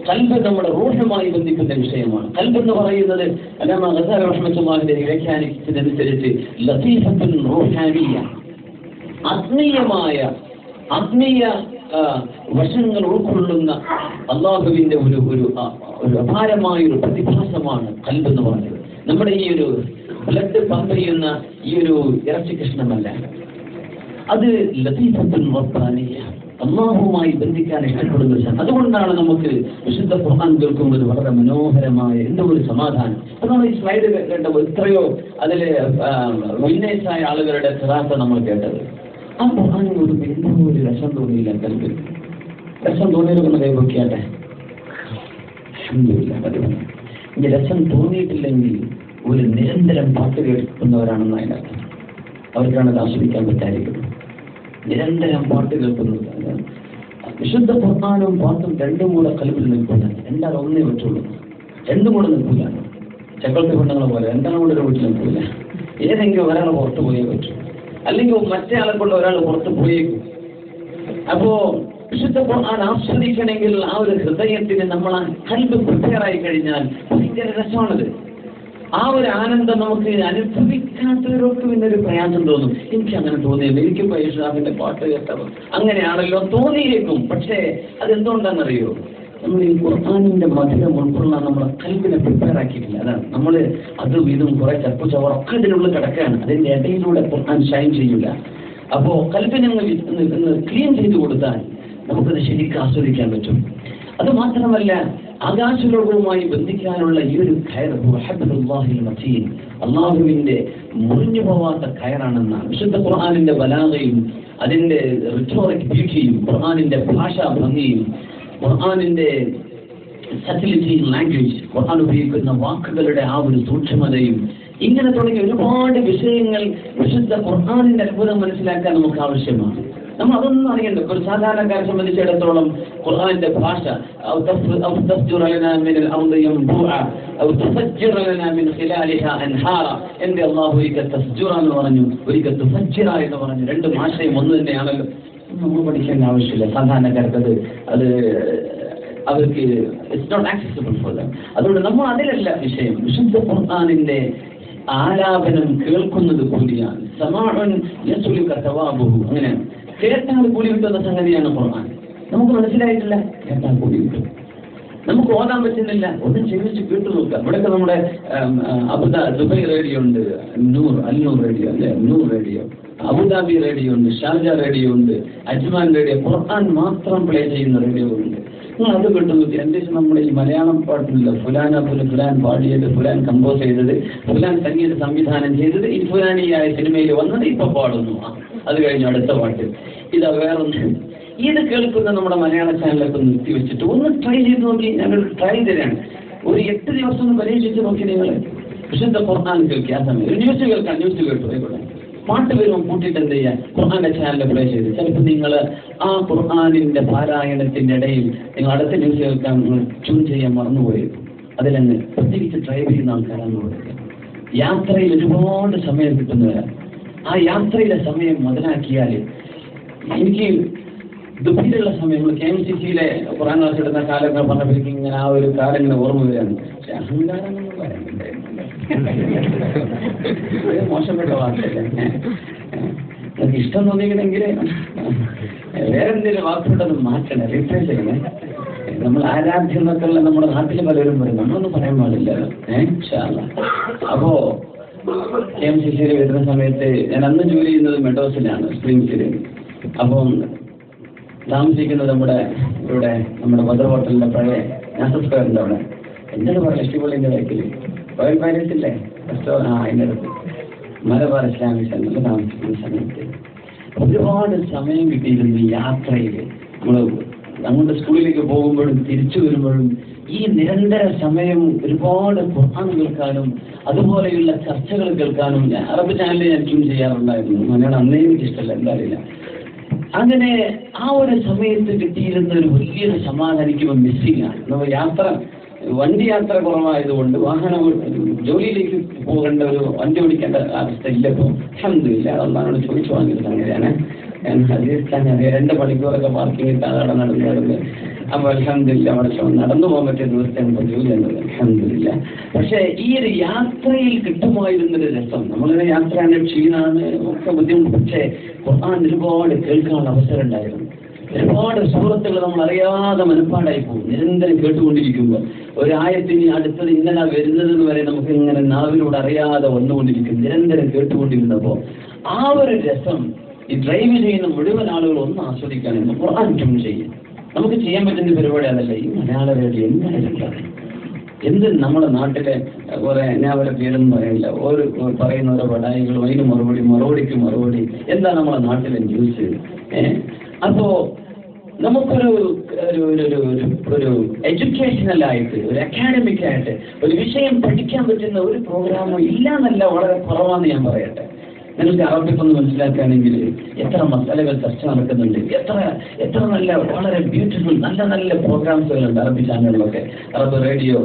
കൽബ് നമ്മുടെ റൂഹുമായി ബന്ധിക്കുന്ന വിഷയമാണ് കൽബ് എന്ന് പറയുന്നത് അല്ലാമ ഗസാൽ റഹ്മത്തുള്ളാഹിന്റെ വ്യാഖ്യാനിച്ചതനുസരിച്ച് ലത്തീഫത്തുൻ റൂഹാനിയ ആത്മീയമായ ആത്മീയ ആ, വശങ്ങൾ ഉൾക്കൊള്ളുന്ന അള്ളാഹുവിന്റെ ഒരു ഒരു ആ, ഒരു അപാരമായ ഒരു പ്രതിഭാസമാണ് കൽബ് എന്ന് പറയുന്നത് നമ്മുടെ ഈ ഒരു ബ്ലഡ് പമ്പ് ചെയ്യുന്ന ഈ ഒരു ഇറച്ചി കഷ്ണമല്ല അത് ലതീഫത്തുൽ റബ്ബാനിയ അള്ളാഹുവുമായി ബന്ധിക്കാൻ ഇഷ്ടപ്പെടുന്ന ഒരു സാധനം. അതുകൊണ്ടാണ് നമുക്ക് വിശുദ്ധ ഖുർആൻ കേൾക്കുമ്പോൾ വളരെ മനോഹരമായ എന്തോ ഒരു സമാധാനം അപ്പൊ നമ്മൾ ഈ സ്ലൈഡ് കേട്ടപ്പോൾ എത്രയോ അതിൽ വിന്നേഴ്സായ ആളുകളുടെ ഖിറാത്ത നമ്മൾ കേട്ടത് ആ ഖുർആൻ ഒരു എന്തോ ഒരു രസം തോന്നിയില്ല കൽപ്പിൽ രസം തോന്നിയതൊന്ന് കൈവയ്ക്കാട്ടെ അൽഹംദുലില്ലാ, പതിവ്. ഇനി രസം തോന്നിയിട്ടില്ലെങ്കിൽ ഒരു നിരന്തരം പാട്ട് കേൾക്കുന്നവരാണെന്ന് അതിനർത്ഥം അവർക്കാണ് അത് ആസ്വദിക്കാൻ പറ്റാതിരിക്കുന്നത് നിരന്തരം പാട്ട് കേൾക്കുന്നത് അതാണ്. വിശുദ്ധ ഖുർആാനും പാട്ടും രണ്ടും കൂടെ കൽപ്പിൽ നിൽക്കില്ല രണ്ടാൾ ഒന്നേ പറ്റുള്ളൂ രണ്ടും കൂടെ നിൽക്കില്ല ചക്രത്തെ പെണ്ണുങ്ങളെ പോലെ രണ്ടാളും കൂടെ ഒരു വീട്ടിൽ നിൽക്കില്ല ഏതെങ്കിലും ഒരാൾ പുറത്ത് പോയേ പറ്റൂ അല്ലെങ്കിൽ മറ്റേ ആളെ കൊണ്ട് ഒരാൾ പുറത്ത് പോയേക്കും അപ്പോ വിശുദ്ധ ഖുർആൻ ആസ്വദിക്കണമെങ്കിൽ ആ ഒരു ഹൃദയത്തിന് നമ്മൾ ആ കൽബ് പ്രിപ്പയർ ആയി കഴിഞ്ഞാൽ ഭയങ്കര രസമാണത് ആ ഒരു ആനന്ദം നമുക്ക് അനുഭവിക്കാത്തവരൊക്കെ ഇന്നൊരു പ്രയാസം തോന്നും എനിക്ക് അങ്ങനെ തോന്നിയില്ല എനിക്ക് പൈഷാഫിന്റെ പാട്ട് കേട്ടത് അങ്ങനെയാണല്ലോ തോന്നിയേക്കും പക്ഷേ അതെന്തുകൊണ്ടാണെന്നറിയോ നമ്മൾ ഈ ഖുർആാനിന്റെ മധുരം ഉൾക്കൊള്ളാൻ നമ്മളെ കൽബിനെ പ്രിപ്പയർ ആക്കിയിട്ടില്ല അതാണ് നമ്മൾ അതും ഇതും കുറെ ചപ്പു ചവറൊക്കെ ഇതിനുള്ളിൽ കിടക്കുകയാണ് അതിന്റെ ഇടയിലൂടെ ഖുർആൻ ഷൈൻ ചെയ്യില്ല അപ്പോ കൽബിനെ ക്ലീൻ ചെയ്ത് കൊടുത്താൽ നമുക്കത് ശരിക്കും ആസ്വദിക്കാൻ പറ്റും അത് മാത്രമല്ല ആകാശലോകവുമായി ബന്ധിക്കാനുള്ള ഈ ഒരു കയർ മുഹബ്ബത്തുല്ലാഹിൽ മസീൻ അള്ളാഹുവിന്റെ മുറിഞ്ഞു പോവാത്ത കയറാണെന്നാണ് വിശുദ്ധ ഖുർആാനിന്റെ ബലാഗയും അതിന്റെ റിറ്റോറിക് ബ്യൂട്ടിയും ഖുർആാനിന്റെ ഭാഷാ ഭംഗിയും ഖുർആാനിന്റെ സറ്റിലിറ്റി ലാംഗ്വേജ് ഖുർആൻ ഉപയോഗിക്കുന്ന വാക്കുകളുടെ ആ ഒരു സൂക്ഷ്മതയും ഇങ്ങനെ തുടങ്ങിയ ഒരുപാട് വിഷയങ്ങൾ വിശുദ്ധ ഖുർആാനിന്റെ അത്ഭുതം മനസ്സിലാക്കാൻ നമുക്ക് ആവശ്യമാണ് നമ്മൾ അതൊന്നും അറിയണ്ട ഒരു സാധാരണക്കാരെ സംബന്ധിച്ചിടത്തോളം ഖുർആന്റെ ഭാഷ ഔ തഫ്- ഔ തഫ്ജുറ ലനാ മിനൽ അർദി യംബുഅ ഔ തുഫജ്ജിറ ലനാ മിൻ ഖിലാലിഹാ അൻഹാറ എന്റെ അല്ലാഹു ഒരിക്കൽ തഫ്ജുറ എന്ന് പറഞ്ഞു ഒരിക്കൽ തുഫജ്ജിറ എന്ന് പറഞ്ഞു രണ്ടും ആശയം ഒന്ന് തന്നെയാണല്ലോ നമ്മൾ പഠിക്കേണ്ട ആവശ്യമില്ല സാധാരണക്കാർക്ക് അത് അത് അവർക്ക് it's not accessible for them അതുകൊണ്ട് നമ്മൾ അതിലല്ല വിഷയം വിശുദ്ധ ഖുർആാനിന്റെ ആലാപനം കേൾക്കുന്നത് കൂടിയാണ് സമാഹൻ യസുലിക തവാബുഹു അങ്ങനെ കേട്ടാൽ കൂലി കിട്ടുന്ന സംഗതിയാണ് ഖുർആൻ നമുക്ക് മനസ്സിലായിട്ടില്ല കേട്ടാൽ കൂലി കിട്ടും നമുക്ക് ഓതാൻ പറ്റുന്നില്ല ഒന്നും ചെയ്യിച്ച് കേട്ടു നോക്കാം ഇവിടെയൊക്കെ നമ്മുടെ ഉം, ആ, അബുദ ദുബൈ റേഡിയോ ഉണ്ട് നൂർ അല്ലൂർ റേഡിയോ അല്ലെ നൂർ റേഡിയോ അബുദാബി റേഡിയോ ഉണ്ട് ഷാർജ റേഡിയോ ഉണ്ട് അജ്മാൻ റേഡിയോ ഖുർആൻ മാത്രം പ്ലേ ചെയ്യുന്ന റേഡിയോ ഉണ്ട് നിങ്ങൾ അത് കേട്ടു നോക്കി എൻ്റെ നമ്മൾ ഈ മലയാളം പാട്ടില്ല ഫുലാന പോലെ ഫുലാൻ പാടിയത് ഫുലാൻ കമ്പോസ് ചെയ്തത് ഫുലാൻ സംഗീത സംവിധാനം ചെയ്തത് ഈ ഫുലാനിയായ സിനിമയിൽ വന്നത് ഇപ്പൊ പാടുന്നു ആ, അത് കഴിഞ്ഞു അടുത്ത പാട്ട് ഇതാ വേറൊന്ന് ഇത് കേൾക്കുന്ന നമ്മുടെ മലയാള ചാനലൊക്കെ നിർത്തി വെച്ചിട്ട് ഒന്ന് ട്രൈ ചെയ്ത് നോക്കി ഞങ്ങൾ ട്രൈ തരാണ് ഒരു എട്ട് ദിവസം ഒന്ന് പരീക്ഷിച്ച് നോക്കി നിങ്ങൾ വിശുദ്ധ ഖുർആൻ കേൾക്കുക ആ സമയം ഒരു ന്യൂസ് കേൾക്കാം ന്യൂസ് കേട്ടു ആയിക്കോട്ടെ പാട്ട് വരുമ്പോൾ കൂട്ടിയിട്ട് എന്ത് ചെയ്യുക ഖുർആന്റെ ചാനൽ പ്ലേ ചെയ്ത് ചിലപ്പോൾ നിങ്ങൾ ആ ഖുർആനിന്റെ പാരായണത്തിന്റെ ഇടയിൽ നിങ്ങൾ അടുത്ത ന്യൂസ് കേൾക്കാൻ ട്യൂൺ ചെയ്യാൻ മറന്നുപോയേക്കും അതിലങ്ങ് പ്രത്യേകിച്ച് ഡ്രൈവ് ചെയ്യുന്ന ആൾക്കാരാണ് കൊടുക്കുക യാത്രയിൽ ഒരുപാട് സമയം കിട്ടുന്നവരാണ് ആ യാത്രയിലെ സമയം മുതലാക്കിയാൽ എനിക്ക് ദുബൈയിലുള്ള സമയം നമ്മൾ കെ എം സി സിയിലെ ഖുറാൻ ക്ലാസ് എടുക്കുന്ന കാലങ്ങൾ പറഞ്ഞപ്പോഴേക്കും ഇങ്ങനെ ആ ഒരു കാലം ഇങ്ങനെ ഓർമ്മ വരികയാണ് പക്ഷെ അഹങ്കാരമൊന്നും വരണ്ടായിരുന്നു ഇത് മോശപ്പെട്ട വാക്കല്ലേ നിങ്ങൾക്ക് ഇഷ്ടം തോന്നിയെങ്കിൽ വേറെ എന്തെങ്കിലും വാക്കുകൊണ്ടൊന്ന് മാറ്റണേ റീപ്ലേസ് ചെയ്യണേ നമ്മൾ ആരാധ്യം എന്നൊക്കെയുള്ള നമ്മുടെ നാട്ടിൽ പലരും പറയും നമ്മളൊന്നും പറയാൻ പാടില്ല ഏഹ് അപ്പോ കെ എം സി സിയിൽ വരുന്ന സമയത്ത് ഞാൻ അന്ന് ജോലി ചെയ്യുന്നത് മെഡോസിലാണ് സ്പ്രിങ്സിൽ അപ്പം താമസിക്കുന്നത് നമ്മുടെ ഇവിടെ നമ്മുടെ മദർ ഹോട്ടലിന്റെ പഴയ നാസർ സ്ക്വയറിന്റെ അവിടെ എന്താണ് പറയുക ഇഷ്ടപള്ളിന്റെ ബാക്കിൽ റോയൽ പാലസ് ഇല്ലേ റെസ്റ്റോറൻറ്റ് ആ അതിൻ്റെ അടുത്ത് മലബാർ ഇസ്ലാമിക് സെന്ററിൽ താമസിക്കുന്ന സമയത്ത് ഒരുപാട് സമയം കിട്ടിയിരുന്നു ഈ യാത്രയിൽ നമ്മൾ അങ്ങോട്ട് സ്കൂളിലേക്ക് പോകുമ്പോഴും തിരിച്ചു വരുമ്പോഴും ഈ നിരന്തര സമയം ഒരുപാട് ഖുർആൻ കേൾക്കാനും അതുപോലെയുള്ള ചർച്ചകൾ കേൾക്കാനും ഞാൻ അറബ് ചാനലിൽ ഞാൻ ട്യൂൺ ചെയ്യാറുണ്ടായിരുന്നു മലയാളം അന്നേ എനിക്ക് ഇഷ്ടമല്ല എന്താ അറിയില്ല അങ്ങനെ ആ ഒരു സമയത്ത് കിട്ടിയിരുന്ന ഒരു വലിയൊരു സമാധാനം എനിക്ക് മിസ്സിംഗ് ആണ് നമ്മൾ യാത്ര വണ്ടി യാത്ര കുറവായതുകൊണ്ട് വാഹനം ജോലിയിലേക്ക് പോകേണ്ട ഒരു വണ്ടി ഓടിക്കേണ്ട അവസ്ഥ ഇല്ല ഇപ്പോൾ അഹമ്മദില്ല അള്ളഹാനോട് ചോദിച്ചു വാങ്ങിയത് അങ്ങനെയാണ് ഞാൻ ഹദീസ്ഥാൻ രണ്ട് മണിക്കൂറൊക്കെ പാർക്കിംഗ് ഇട്ടാണ് അവിടെ നടന്ന് നടന്ന് അപ്പൊ അലഹമില്ല അവിടെ നടന്നു പോകാൻ പറ്റിയ ദിവസത്തെയാണ് ഇപ്പൊ ജോലി എന്നത് അലഹമില്ല പക്ഷെ ഈ ഒരു യാത്രയിൽ കിട്ടുമായിരുന്നൊരു രസം നമ്മളിങ്ങനെ യാത്രയാണ് ക്ഷീണാണ് ഒക്കെ ബുദ്ധിമുട്ട് പക്ഷേ ഖുർആൻ ഒരുപാട് കേൾക്കാനുള്ള അവസരം ഉണ്ടായിരുന്നു ഒരുപാട് സുഹൃത്തുക്കൾ നമ്മൾ അറിയാതെ മനപ്പാടായി പോകും നിരന്തരം കേട്ടുകൊണ്ടിരിക്കുമ്പോൾ ഒരു ആയത്തിന് അടുത്തത് ഇന്നലെ വരുന്നത് എന്ന് വരെ നമുക്ക് ഇങ്ങനെ നാവിലൂടെ അറിയാതെ വന്നുകൊണ്ടിരിക്കും നിരന്തരം കേട്ടുകൊണ്ടിരുന്നപ്പോൾ ആ ഒരു രസം ഈ ഡ്രൈവ് ചെയ്യുന്ന മുഴുവൻ ആളുകൾ ഒന്ന് ആസ്വദിക്കാനും ഖുർആൻ ട്യൂൺ ചെയ്യും നമുക്ക് ചെയ്യാൻ പറ്റുന്ന പരിപാടി അതല്ല ഈ മലയാള റേഡിയോ എന്താണ് എന്ത് നമ്മുടെ നാട്ടിലെ കുറെ ഞാൻ അവരെ പേരൊന്നും പറയില്ല ഒരു പറയുന്ന ഓരോ പടായികളും അതിന് മറുപടി മറുപടിക്ക് മറുപടി എന്താ നമ്മുടെ നാട്ടിലെ ന്യൂസ് ഏഹ് അപ്പോ നമുക്കൊരു ഒരു ഒരു ഒരു ഒരു ഒരു എഡ്യൂക്കേഷണൽ ആയിട്ട് ഒരു അക്കാഡമിക് ആയിട്ട് ഒരു വിഷയം പഠിക്കാൻ പറ്റുന്ന ഒരു പ്രോഗ്രാമും ഇല്ല എന്നല്ല വളരെ കുറവാന്ന് ഞാൻ പറയട്ടെ നിങ്ങൾക്ക് അറബിക് ഒന്ന് മനസ്സിലാക്കുകയാണെങ്കിൽ എത്ര മസാലകൾ ചർച്ച നടക്കുന്നുണ്ട് എത്ര എത്ര നല്ല വളരെ ബ്യൂട്ടിഫുൾ നല്ല നല്ല പ്രോഗ്രാംസുകളുണ്ട് അറബി ചാനലുകളൊക്കെ അറബ് റേഡിയോ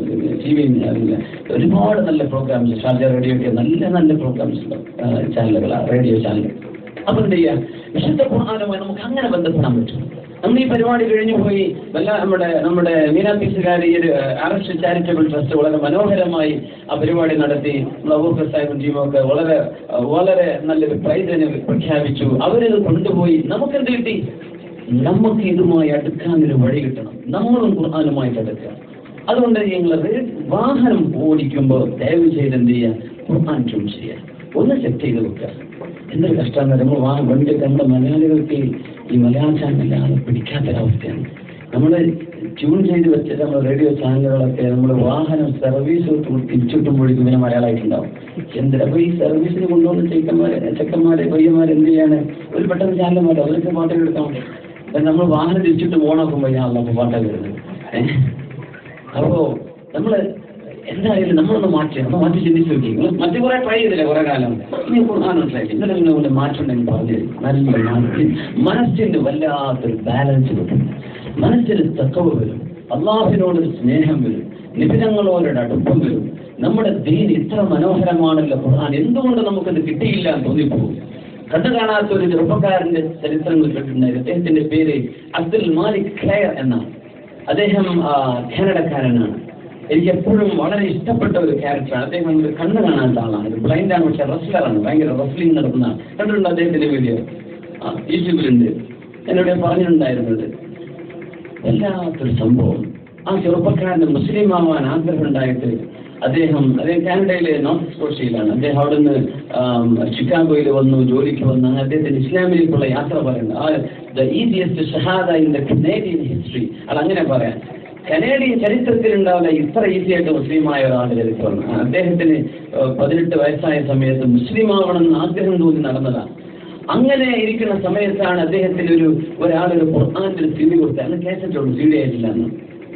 ടി വി ഒരുപാട് നല്ല പ്രോഗ്രാംസ് ഷാർജ റേഡിയോ ഒക്കെ നല്ല നല്ല പ്രോഗ്രാംസ് ചാനലുകളാണ് റേഡിയോ ചാനൽ അപ്പൊ എന്ത് ചെയ്യാം വിശുദ്ധ ഖുർആാനുമായി നമുക്ക് അങ്ങനെ ബന്ധപ്പെടാൻ പറ്റും നമ്മൾ ഈ പരിപാടി കഴിഞ്ഞു പോയി വല്ല നമ്മുടെ നമ്മുടെ മീനാത്തീസുകാർ ഈ ഒരു അറസ്റ്റ് ചാരിറ്റബിൾ ട്രസ്റ്റ് വളരെ മനോഹരമായി ആ പരിപാടി നടത്തി അബൂബക്കർ സാഹിബും ടീമും ഒക്കെ വളരെ വളരെ നല്ലൊരു പ്രൈസിന് പ്രഖ്യാപിച്ചു അവരിത് കൊണ്ടുപോയി നമുക്കെന്ത് കിട്ടി നമുക്ക് ഇതുമായി അടുക്കാനൊരു വഴി കിട്ടണം നമ്മളും ഖുർആാനുമായിട്ട് അടുക്കുക അതുകൊണ്ട് ഞങ്ങളത് വാഹനം ഓടിക്കുമ്പോൾ ദയവ് ചെയ്ത് എന്ത് ചെയ്യുക ഖുർആൻ ട്യൂൺ ചെയ്യുക ഒന്ന് സെറ്റ് ചെയ്ത് വെക്കുക എന്തൊരു കഷ്ടമാണ് നമ്മൾ വാ വണ്ടിയൊക്കെ നമ്മുടെ മലയാളികൾക്ക് ഈ മലയാള ചാനലാണ് പിടിക്കാത്തൊരവസ്ഥയാണ് നമ്മൾ ട്യൂൺ ചെയ്ത് വെച്ചിട്ട് നമ്മുടെ റേഡിയോ ചാനലുകളൊക്കെ നമ്മൾ വാഹനം സർവീസ് തിരിച്ചിട്ടുമ്പോഴേക്കും പിന്നെ മലയാളമായിട്ടുണ്ടാവും എന്തിനാ അപ്പൊ ഈ സർവീസിന് കൊണ്ടുവന്ന ചെക്കന്മാരെ ചെക്കന്മാരെ പയ്യന്മാരെ എന്ത് ചെയ്യാണ് ഒരു പെട്ടെന്ന് ചാനൽ മാറ്റും അവർക്ക് പാട്ടൊക്കെ എടുക്കാൻ വേണ്ടി അപ്പൊ നമ്മൾ വാഹനം തിരിച്ചിട്ട് പോകണോക്കുമ്പോൾ ഞാൻ അപ്പൊ പാട്ടൊക്കെ വരുന്നത് ഏഹ് അപ്പോ നമ്മള് എന്തായാലും നമ്മളൊന്ന് മാറ്റി നമ്മൾ മാറ്റി ചിന്തിച്ചു നോക്കി നിങ്ങൾ മറ്റു കുറെ ട്രൈ ചെയ്തില്ലേ കുറെ കാലം ഇനി ഖുർആാനും ട്രൈ ചെയ്യും ഇന്നലെ നിങ്ങൾ കൊണ്ട് മാറ്റുണ്ടെങ്കിൽ പറഞ്ഞു തരും നല്ല മാറ്റി മനസ്സിന് വല്ലാത്തൊരു ബാലൻസ് കിട്ടും മനസ്സിന് തക്കവ് വരും അള്ളാഹിനോടൊരു സ്നേഹം വരും നിബിധങ്ങളോടൊരു അടുപ്പം വരും നമ്മുടെ ദീൻ ഇത്ര മനോഹരമാണല്ലോ ഖുർആൻ എന്തുകൊണ്ട് നമുക്കത് കിട്ടിയില്ല എന്ന് തോന്നിപ്പോകും കണ്ടു കാണാത്ത ഒരു ചെറുപ്പക്കാരന്റെ ചരിത്രങ്ങൾ കേട്ടിട്ടുണ്ടായിരുന്നു അദ്ദേഹത്തിന്റെ പേര് അബ്ദുൽ മാലിക് ഖയർ എന്നാണ് അദ്ദേഹം ആ, കാനഡക്കാരനാണ് എനിക്ക് എപ്പോഴും വളരെ ഇഷ്ടപ്പെട്ട ഒരു ക്യാരക്ടറാണ് അദ്ദേഹം ഒരു കണ്ണ് കാണാത്ത ആളാണ് ഒരു ബ്ലൈൻഡ് ആണ് പക്ഷെ റെസ്ലറാണ് ഭയങ്കര റെസ്ലിംഗ് നടത്തുന്ന കണ്ടിട്ടുണ്ട് അദ്ദേഹത്തിന്റെ വീഡിയോ ആ യൂട്യൂബിലുണ്ട് എന്നോട് പറഞ്ഞിട്ടുണ്ടായിരുന്നത് വല്ലാത്തൊരു സംഭവം ആ ചെറുപ്പക്കാരന് മുസ്ലിം ആവാൻ ആഗ്രഹം ഉണ്ടായിട്ട് അദ്ദേഹം അദ്ദേഹം കാനഡയിലെ നോർത്ത് സ്കോഷ്യയിലാണ് അദ്ദേഹം അവിടുന്ന് ആം, ചിക്കാഗോയിൽ വന്നു ജോലിക്ക് വന്നു അങ്ങനെ അദ്ദേഹത്തിന് ഇസ്ലാമിലേക്കുള്ള യാത്ര പറയുന്നത് ആ ദ ഈസിയസ്റ്റ് ഷഹാദ ഇൻ ദ കനേഡിയൻ ഹിസ്റ്ററി അത് അങ്ങനെ പറയാം കനേഡിയൻ ചരിത്രത്തിൽ ഉണ്ടാവില്ല ഇത്ര ഈസി ആയിട്ട് മുസ്ലിമായ ഒരാളുടെ ചരിത്രം ആ, അദ്ദേഹത്തിന് ആ, പതിനെട്ട് വയസ്സായ സമയത്ത് മുസ്ലിം ആവണമെന്ന് ആഗ്രഹം തോന്നി നടന്നതാണ് അങ്ങനെ ഇരിക്കുന്ന സമയത്താണ് അദ്ദേഹത്തിന് ഒരു ഒരാളൊരു ഖുർആാന്റെ ഒരു സീഡി കൊടുത്തത് അന്ന് കേട്ടിട്ടുള്ളൂ സീഡി ആയിട്ടില്ല അന്ന്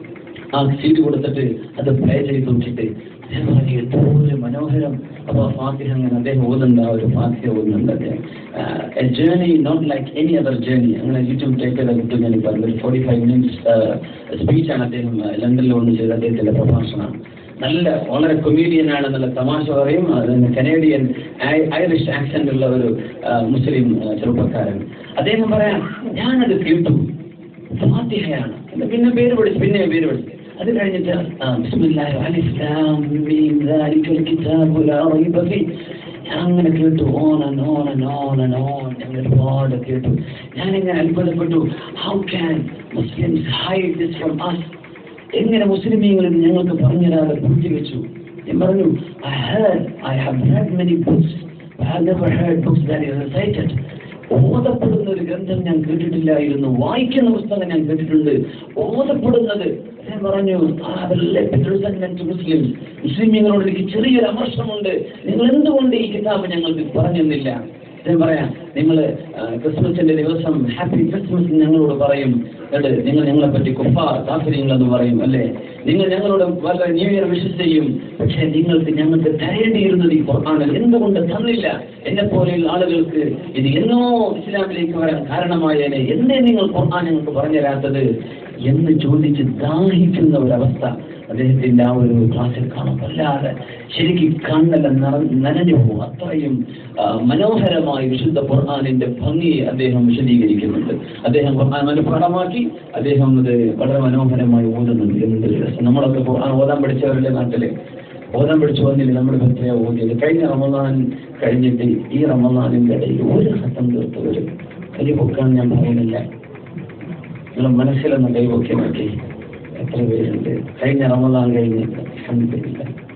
ആ സീഡി കൊടുത്തിട്ട് അത് പ്ലേ ചെയ്ത് നോക്കിയിട്ട് അദ്ദേഹം പറഞ്ഞു, എന്തോ ഒരു മനോഹരം അപ്പൊ ആ ഫാത്തിഹ അങ്ങനെ അദ്ദേഹം ഓതുന്നുണ്ട് ആ ഒരു ഫാത്തിഹ ഓതുന്നുണ്ട് അദ്ദേഹം a journey not like any other journey അങ്ങനെ യൂട്യൂബ് ടേക്ക് ചെയ്ത കിട്ടും ഞാൻ പറഞ്ഞു ഒരു ഫോർട്ടി ഫൈവ് മിനിറ്റ്സ് സ്പീച്ചാണ് അദ്ദേഹം ആ, ലണ്ടനിൽ വന്ന് ചെയ്ത അദ്ദേഹത്തിന്റെ പ്രഭാഷണമാണ് നല്ല വളരെ കൊമീഡിയൻ ആണ് നല്ല തമാശ പറയും അതിന് കനേഡിയൻ ഐ- ഐറിഷ് ആക്സന്റ് ഉള്ള ഒരു ആ, മുസ്ലിം ആ, ചെറുപ്പക്കാരൻ അദ്ദേഹം പറയാം ഞാനത് കേട്ടു ഫാത്തിഹയാണ് എന്ന് പിന്നെ പേര് പഠിച്ചു പിന്നെ പേര് പഠിച്ചു അത് കഴിഞ്ഞിട്ട് ആ, ബിസ്മില്ലാഹി അലിഫ് ലാം മീം ദാലിക്കൽ കിതാബു ലാ റൈബ ഫീ ഞാൻ അങ്ങനെ കേട്ടു on and on and on and on ഞങ്ങൾ ഒരുപാട് കേട്ടു ഞാനിങ്ങനെ അത്ഭുതപ്പെട്ടു how can Muslims hide this from us എങ്ങനെ മുസ്ലിമീങ്ങൾ ഇത് ഞങ്ങൾക്ക് പറഞ്ഞുതരാതെ പൂഴ്ത്തി വെച്ചു ഞാൻ പറഞ്ഞു I heard I have read many books I have never heard books that is recited ഓതപ്പെടുന്ന ഒരു ഗ്രന്ഥം ഞാൻ കേട്ടിട്ടില്ലായിരുന്നു വായിക്കുന്ന പുസ്തകം ഞാൻ കേട്ടിട്ടുണ്ട് ഓതപ്പെടുന്നത് ഞാൻ പറഞ്ഞു മുസ്ലിംസ് മുസ്ലിമീങ്ങളോട് എനിക്ക് ചെറിയൊരു അമർഷമുണ്ട് നിങ്ങൾ എന്തുകൊണ്ട് ഈ കിതാബ് ഞങ്ങൾക്ക് പറഞ്ഞെന്നില്ല ഞാൻ പറയാം നിങ്ങൾ ക്രിസ്മസിന്റെ ദിവസം ഹാപ്പി ക്രിസ്മസ് ഞങ്ങളോട് പറയും എന്നിട്ട് നിങ്ങൾ ഞങ്ങളെ പറ്റി കുഫാർ താല്പര്യങ്ങളെന്ന് പറയും അല്ലേ നിങ്ങൾ ഞങ്ങളോട് വല്ല ന്യൂ ഇയർ വിഷസ് ചെയ്യും പക്ഷേ നിങ്ങൾക്ക് ഞങ്ങൾക്ക് തരേണ്ടിയിരുന്നത് ഈ ഖുർആാനിൽ എന്തുകൊണ്ട് തന്നില്ല എന്നെ പോലെയുള്ള ആളുകൾക്ക് ഇത് എന്നോ ഇസ്ലാമിലേക്ക് വരാൻ കാരണമായേനെ എന്തേ നിങ്ങൾ ഖുർആൻ ഞങ്ങൾക്ക് പറഞ്ഞു തരാത്തത് എന്ന് ചോദിച്ച് ദാഹിക്കുന്ന ഒരവസ്ഥ അദ്ദേഹത്തിന്റെ ആ ഒരു ക്ലാസ്സിൽ കാണാൻ വല്ലാതെ ശരിക്കും കണ്ണെല്ലാം നിറ നനഞ്ഞു പോകും അത്രയും ആ, മനോഹരമായി വിശുദ്ധ ഖുർആാനിന്റെ ഭംഗി അദ്ദേഹം വിശദീകരിക്കുന്നുണ്ട് അദ്ദേഹം ഖുർആൻ മനഃപാഠമാക്കി അദ്ദേഹം അത് വളരെ മനോഹരമായി ഓതുന്നുണ്ട് എന്ത് രസം നമ്മളൊക്കെ ഖുർആൻ ഓതാൻ പഠിച്ചവരുടെ നാട്ടില് ഓതാൻ പഠിച്ചു വന്നില്ല നമ്മുടെ ഭക്തിയെ ഓതിയത് കഴിഞ്ഞ റമദാൻ കഴിഞ്ഞിട്ട് ഈ റമദാനിന്റെ ഇടയിൽ ഒരു ഘട്ടം തീർത്തവരും കൈ പൊക്കാൻ ഞാൻ പറയുന്നില്ല നിങ്ങളുടെ മനസ്സിലൊന്ന് കൈപൊക്കി നോക്കി എത്ര പേരുണ്ട് കഴിഞ്ഞ റമദാൻ കഴിഞ്ഞിട്ട് കണ്ടിട്ടില്ല